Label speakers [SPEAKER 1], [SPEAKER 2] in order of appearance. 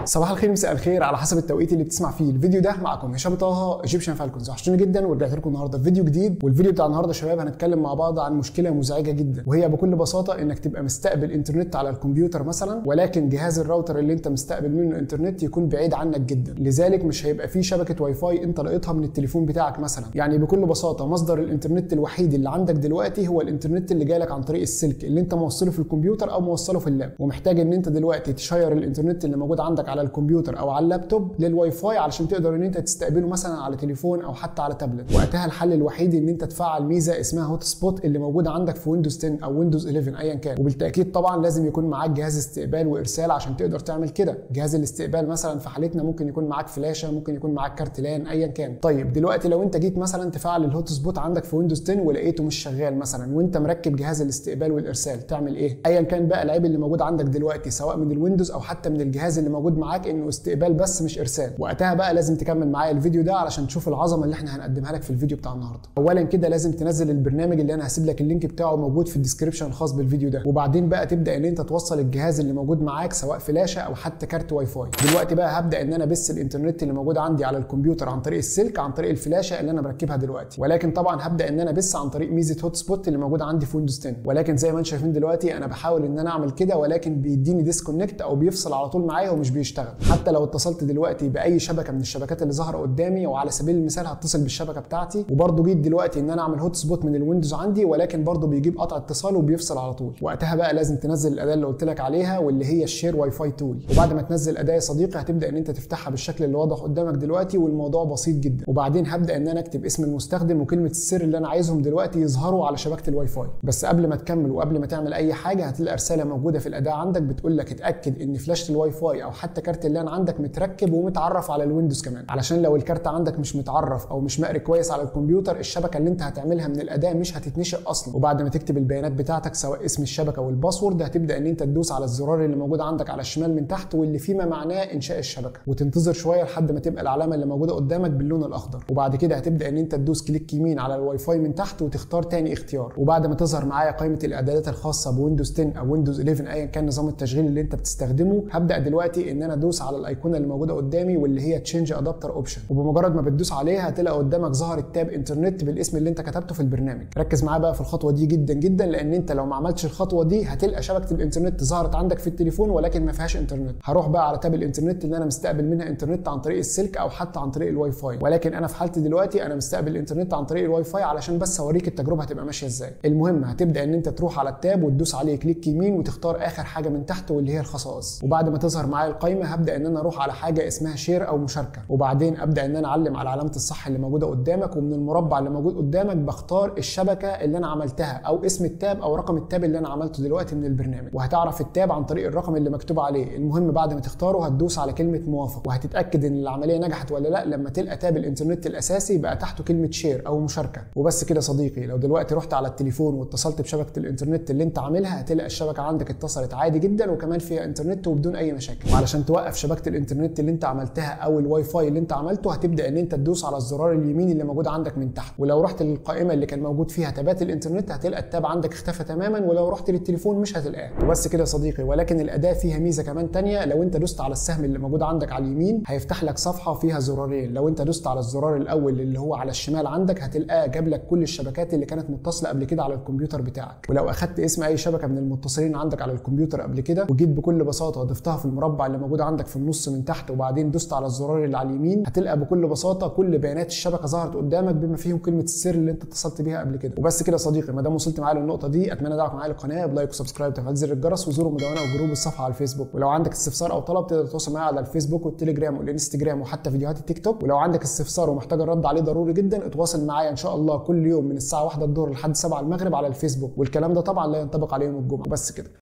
[SPEAKER 1] صباح الخير مساء الخير على حسب التوقيت اللي بتسمع فيه الفيديو ده معكم هشام طه ايجيبشن فالكونز وحشتوني جدا ورجعت لكم النهارده بفيديو جديد والفيديو بتاع النهارده يا شباب هنتكلم مع بعض عن مشكله مزعجه جدا وهي بكل بساطه انك تبقى مستقبل انترنت على الكمبيوتر مثلا ولكن جهاز الراوتر اللي انت مستقبل منه انترنت يكون بعيد عنك جدا لذلك مش هيبقى فيه شبكه واي فاي انت لقيتها من التليفون بتاعك مثلا يعني بكل بساطه مصدر الانترنت الوحيد اللي عندك دلوقتي هو الانترنت اللي جايلك عن طريق السلك اللي انت موصله في الكمبيوتر او موصله في اللاب ومحتاج ان انت دلوقتي تشير الانترنت اللي موجود عندك على الكمبيوتر او على اللابتوب للواي فاي علشان تقدر ان انت تستقبله مثلا على تليفون او حتى على تابلت وقتها الحل الوحيد ان انت تفعل ميزه اسمها هوت سبوت اللي موجوده عندك في ويندوز 10 او ويندوز 11 ايا كان وبالتاكيد طبعا لازم يكون معاك جهاز استقبال وارسال عشان تقدر تعمل كده جهاز الاستقبال مثلا في حالتنا ممكن يكون معاك فلاشه ممكن يكون معاك كارت لان ايا كان طيب دلوقتي لو انت جيت مثلا تفعل الهوت سبوت عندك في ويندوز 10 ولقيته مش شغال مثلا وانت مركب جهاز الاستقبال والارسال تعمل ايه ايا كان بقى العيب اللي موجود عندك دلوقتي سواء من الويندوز او حتى من الجهاز اللي موجود معاك انه استقبال بس مش ارسال وقتها بقى لازم تكمل معايا الفيديو ده علشان تشوف العظمه اللي احنا هنقدمها لك في الفيديو بتاع النهارده اولا كده لازم تنزل البرنامج اللي انا هسيب لك اللينك بتاعه موجود في الديسكربشن الخاص بالفيديو ده وبعدين بقى تبدا ان انت توصل الجهاز اللي موجود معاك سواء فلاشه او حتى كارت واي فاي دلوقتي بقى هبدا ان انا بس الانترنت اللي موجود عندي على الكمبيوتر عن طريق السلك عن طريق الفلاشه اللي انا مركبها دلوقتي ولكن طبعا هبدا ان انا بس عن طريق ميزه هوت سبوت اللي موجوده عندي في ويندوز 10 ولكن زي ما انتم شايفين دلوقتي انا بحاول ان انا اعمل كده ولكن بيديني ديسكونكت او بيفصل على طول معايا ومش بيشتغل حتى لو اتصلت دلوقتي باي شبكه من الشبكات اللي ظاهره قدامي وعلى سبيل المثال هتصل بالشبكه بتاعتي وبرده جيت دلوقتي ان انا اعمل هوت سبوت من الويندوز عندي ولكن برده بيجيب قطع اتصال وبيفصل على طول وقتها بقى لازم تنزل الاداه اللي قلت لك عليها واللي هي الشير واي فاي تول وبعد ما تنزل الاداه يا صديقي هتبدا ان انت تفتحها بالشكل اللي واضح قدامك دلوقتي والموضوع بسيط جدا وبعدين هبدا ان انا اكتب اسم المستخدم وكلمه السر اللي انا عايزهم دلوقتي يظهروا على شبكه الواي فاي بس قبل ما تكمل وقبل ما تعمل اي حاجه هتلاقي رساله موجوده في الاداه عندك بتقول لك اتاكد ان فلاشه الواي فاي او حتى كارت اللان عندك متركب ومتعرف على الويندوز كمان علشان لو الكارت عندك مش متعرف او مش مقري كويس على الكمبيوتر الشبكه اللي انت هتعملها من الاداه مش هتتنشئ اصلا وبعد ما تكتب البيانات بتاعتك سواء اسم الشبكه والباسورد هتبدا ان انت تدوس على الزرار اللي موجود عندك على الشمال من تحت واللي فيما معناه انشاء الشبكه وتنتظر شويه لحد ما تبقى العلامه اللي موجوده قدامك باللون الاخضر وبعد كده هتبدا ان انت تدوس كليك يمين على الواي فاي من تحت وتختار تاني اختيار وبعد ما تظهر معايا قائمه الاعدادات الخاصه بويندوز 10 او ويندوز 11 ايا كان نظام التشغيل اللي انت بتستخدمه هبدا دلوقتي ان انا ادوس على الايقونه اللي موجوده قدامي واللي هي تشينج ادابتر اوبشن وبمجرد ما بتدوس عليها هتلاقي قدامك ظهر التاب انترنت بالاسم اللي انت كتبته في البرنامج ركز معايا بقى في الخطوه دي جدا جدا لان انت لو ما عملتش الخطوه دي هتلقى شبكه الانترنت ظهرت عندك في التليفون ولكن ما فيهاش انترنت هروح بقى على تاب الانترنت اللي انا مستقبل منها انترنت عن طريق السلك او حتى عن طريق الواي فاي ولكن انا في حالتي دلوقتي انا مستقبل الانترنت عن طريق الواي فاي علشان بس اوريك التجربه هتبقى ماشيه ازاي المهم هتبدا ان انت تروح على التاب وتدوس عليه كليك يمين وتختار اخر حاجه من تحت واللي هي الخصائص وبعد ما تظهر معايا القائمه هبدا ان انا اروح على حاجه اسمها شير او مشاركه وبعدين ابدا ان انا اعلم على علامه الصح اللي موجوده قدامك ومن المربع اللي موجود قدامك بختار الشبكه اللي انا عملتها او اسم التاب او رقم التاب اللي انا عملته دلوقتي من البرنامج وهتعرف التاب عن طريق الرقم اللي مكتوب عليه المهم بعد ما تختاره هتدوس على كلمه موافق وهتتاكد ان العمليه نجحت ولا لا لما تلقى تاب الانترنت الاساسي بقى تحته كلمه شير او مشاركه وبس كده صديقي لو دلوقتي رحت على التليفون واتصلت بشبكه الانترنت اللي انت عاملها هتلاقي الشبكه عندك اتصلت عادي جدا وكمان فيها انترنت وبدون اي مشاكل وعلشان توقف شبكه الانترنت اللي انت عملتها او الواي فاي اللي انت عملته هتبدا ان انت تدوس على الزرار اليمين اللي موجود عندك من تحت ولو رحت للقائمه اللي كان موجود فيها تابات الانترنت هتلقى التاب عندك اختفى تماما ولو رحت للتليفون مش هتلاقاه وبس كده يا صديقي ولكن الاداه فيها ميزه كمان تانية لو انت دوست على السهم اللي موجود عندك على اليمين هيفتح لك صفحه فيها زرارين لو انت دوست على الزرار الاول اللي هو على الشمال عندك هتلقاه جاب لك كل الشبكات اللي كانت متصله قبل كده على الكمبيوتر بتاعك ولو اخدت اسم اي شبكه من المتصلين عندك على الكمبيوتر قبل كده وجيت بكل بساطه ضفتها في المربع اللي موجود عندك في النص من تحت وبعدين دوست على الزرار اللي على اليمين هتلقى بكل بساطه كل بيانات الشبكه ظهرت قدامك بما فيهم كلمه السر اللي انت اتصلت بيها قبل كده وبس كده يا صديقي ما دام وصلت معايا للنقطه دي اتمنى دعمك معايا للقناه بلايك وسبسكرايب وتفعيل زر الجرس وزوروا مدونه وجروب الصفحه على الفيسبوك ولو عندك استفسار او طلب تقدر تتواصل معايا على الفيسبوك والتليجرام والانستجرام وحتى فيديوهات التيك توك ولو عندك استفسار ومحتاج الرد عليه ضروري جدا اتواصل معايا ان شاء الله كل يوم من الساعه 1 الظهر لحد 7 المغرب على الفيسبوك والكلام ده طبعا لا ينطبق على يوم الجمعه بس كده